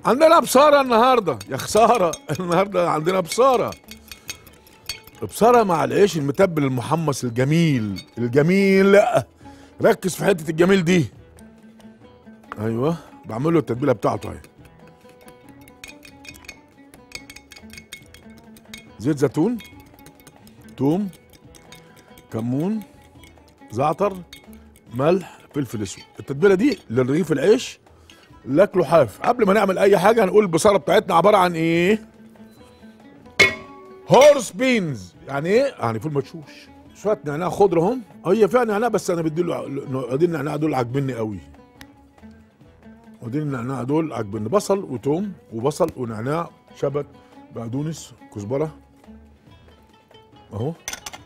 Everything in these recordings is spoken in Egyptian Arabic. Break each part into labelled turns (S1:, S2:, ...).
S1: عندنا بصاره النهارده يا خساره النهارده عندنا بصاره بصاره مع العيش المتبل المحمص الجميل الجميل ركز في حته الجميل دي ايوه بعمل له التتبيله بتاعته اهي زيت زيتون توم كمون زعتر ملح فلفل اسود التتبيله دي للرغيف العيش اللي اكله حاف قبل ما نعمل اي حاجه هنقول البصاره بتاعتنا عباره عن ايه هورس بينز يعني ايه يعني فول مدشوش شويه نعناع خضره اهم هي فيها نعناع بس انا بدي له ادي النعناع دول عاجبني قوي ودي النعناع دول عاجبني بصل وتوم وبصل ونعناع شبت بقدونس كزبره اهو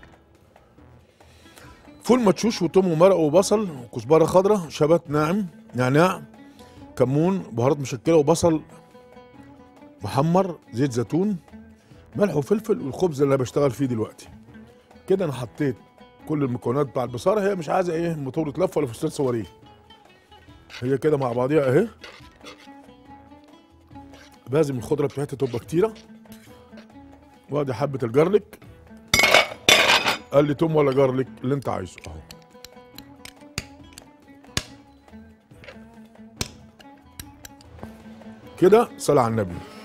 S1: فول مدشوش وتوم ومرق وبصل وكزبره خضراء شبت ناعم نعناع كمون بهارات مشكله وبصل محمر زيت زيتون ملح وفلفل والخبز اللي انا بشتغل فيه دلوقتي كده انا حطيت كل المكونات بتاع البصاره هي مش عايزه ايه موتور لف ولا فستان صواريه هي كده مع بعضيها اهي لازم الخضره بتاعتها تبقى كتيره وادي حبه الجارليك قال لي توم ولا جارليك اللي انت عايزه اهو كده صلاه على النبي